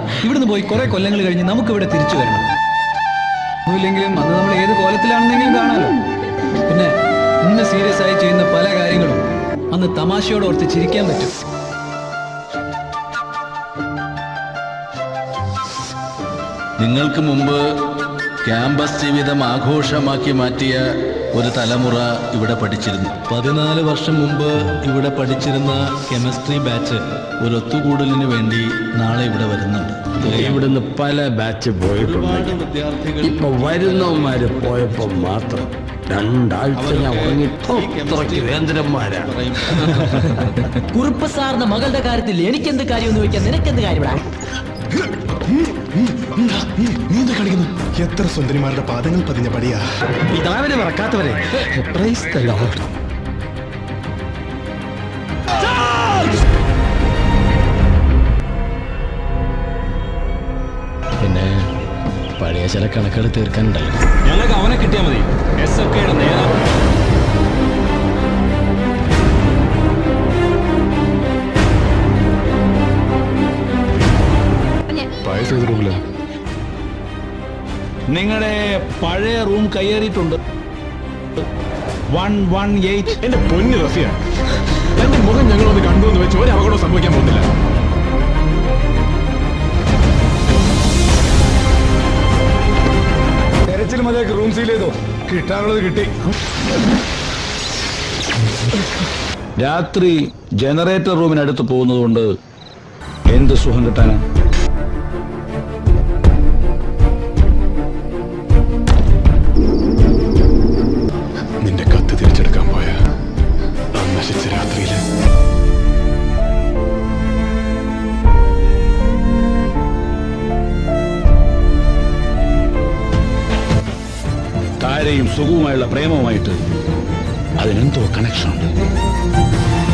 ഇവിടുന്ന് പോയി കുറെ കൊല്ലങ്ങൾ കഴിഞ്ഞ് നമുക്ക് ഇവിടെ തിരിച്ചു വരണം ഒന്നുമില്ലെങ്കിലും അന്ന് നമ്മൾ ഏത് കോലത്തിലാണെന്നെങ്കിലും കാണാലോ പിന്നെ ഇന്ന് സീരിയസ് ആയി ചെയ്യുന്ന പല കാര്യങ്ങളും അന്ന് തമാശയോട് ഓർത്ത് ചിരിക്കാൻ പറ്റും നിങ്ങൾക്ക് മുമ്പ് ക്യാമ്പസ് ജീവിതം ആഘോഷമാക്കി മാറ്റിയ ഒരു തലമുറ ഇവിടെ പഠിച്ചിരുന്നു പതിനാല് വർഷം മുമ്പ് ഇവിടെ പഠിച്ചിരുന്ന കെമിസ്ട്രി ബാച്ച് ഒരു ഒത്തുകൂടലിന് വേണ്ടി നാളെ ഇവിടെ വരുന്നുണ്ട് ഇവിടുന്ന് പല ബാച്ച് പോയിട്ടുണ്ട് വിദ്യാർത്ഥികൾ ഇപ്പൊ വരുന്നവന്മാര് പോയപ്പോ മാത്രം രണ്ടാഴ്ച ഞാൻ ഉറങ്ങിപ്പോ അത്രയ്ക്ക് വേന്ദ്രന്മാരാണ് കുറുപ്പ് സാറിന്റെ മകളുടെ കാര്യത്തിൽ എനിക്കെന്ത് കാര്യം എന്ന് ചോദിക്കാൻ നിനക്കെന്ത് കാര്യം ഇവിടെ എത്ര സുന്ദരിമാരുടെ പാദങ്ങൾ പതിഞ്ഞ പടിയാ പിതാവിനെ മറക്കാത്തവരെ Praise the Lord. പിന്നെ പഴയ ചില കണക്കുകൾ തീർക്കാനുണ്ടല്ലോ ഞങ്ങൾക്ക് അവനെ കിട്ടിയാൽ മതി എസ് എഫ് കെയുടെ നേതാവ് നിങ്ങളുടെ പഴയ റൂം കയ്യേറിയിട്ടുണ്ട് വൺ വൺ എയ്റ്റ് എന്റെ പൊന്നു റഫിയ തന്റെ മുഖം ഞങ്ങളൊന്ന് കണ്ടു എന്ന് വെച്ച് ഒരു അപകടം സംഭവിക്കാൻ പോകുന്നില്ല തെരച്ചിൽ മതിയാക്കി റൂം സീൽ ചെയ്തോ കിട്ടാനുള്ളത് കിട്ടി രാത്രി ജനറേറ്റർ റൂമിനടുത്ത് പോകുന്നതുകൊണ്ട് എന്ത് സുഖം കിട്ടാനാ നിന്റെ കത്ത് തിരിച്ചെടുക്കാൻ പോയ ആ നശിച്ച രാത്രിയില് താരയും സുഖവുമായുള്ള പ്രേമവുമായിട്ട് അതിനെന്തോ കണക്ഷൻ ഉണ്ട്